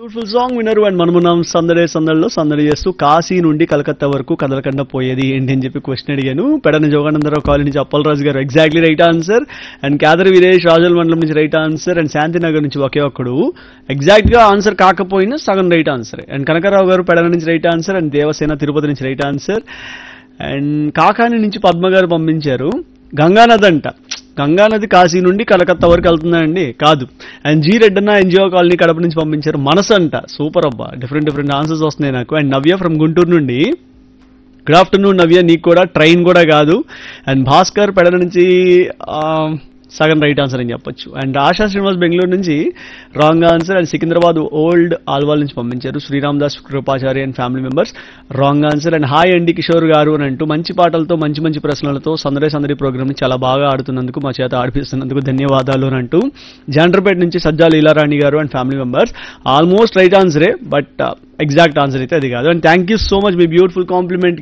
beautiful song వినరు and మనమున్నాం సందడే సందడిలో సందడి చేస్తూ కాశీ నుండి కలకత్తా వరకు కదలకుండా పోయేది ఏంటి అని చెప్పి క్వశ్చన్ అడిగాను పెడన జోగానందరావు కాలేజ్ నుంచి Appalaraju garu exactly right answer and Kedar Veeresh రాజుల మండలం నుంచి రైట్ ఆన్సర్ అండ్ శాంతినగర్ నుంచి ఒకే ఒక్కడు ఎగ్జాక్ట్ గా ఆన్సర్ కాకపోయినా సగం right answer and Kanaka Rao garu Pedana నుంచి right answer and Devasena Tirupati నుంచి రైట్ ఆన్సర్ అండ్ కాకాని నుంచి పద్మ గారు పంపించారు గంగానది అంట గంగానది కాశీ నుండి కలకత్తా వరకు వెళ్తుందండి కాదు and G Reddanna NGO colony Kadapa నుంచి పంపించారు మనసు అంట సూపర్ అబ్బా డిఫరెంట్ డిఫరెంట్ ఆన్సర్స్ వస్తున్నాయి నాకు అండ్ నవ్య ఫ్రమ్ గుంటూరు నుండి గుడ్ ఆఫ్టర్నూన్ నవ్య నీకు కూడా ట్రైన్ కూడా కాదు అండ్ భాస్కర్ పెడల నుంచి ఆ, సగం రైట్ ఆన్సర్ అని చెప్పొచ్చు అండ్ ఆశా శ్రీనివాస్ బెంగళూరు నుంచి wrong answer and Secunderabad old Alwal నుంచి పంపించారు Sriram Das Krupachari and family members wrong answer and hi అండి కిషోర్ గారు అని అంటూ మంచి పాటలతో మంచి మంచి ప్రశ్నలతో సందడే సందడి ప్రోగ్రామ్ ని చాలా బాగా ఆడుతున్నందుకు మా చేత ఆడిపిస్తున్నందుకు ధన్యవాదాలు అని అంటూ జాండ్రపేట నుంచి Sajja Leelarani garu and family members almost right ఆన్సరే బట్ ఎగ్జాక్ట్ ఆన్సర్ అయితే అది కాదు and thank you so much మీ బ్యూటిఫుల్ కాంప్లిమెంట్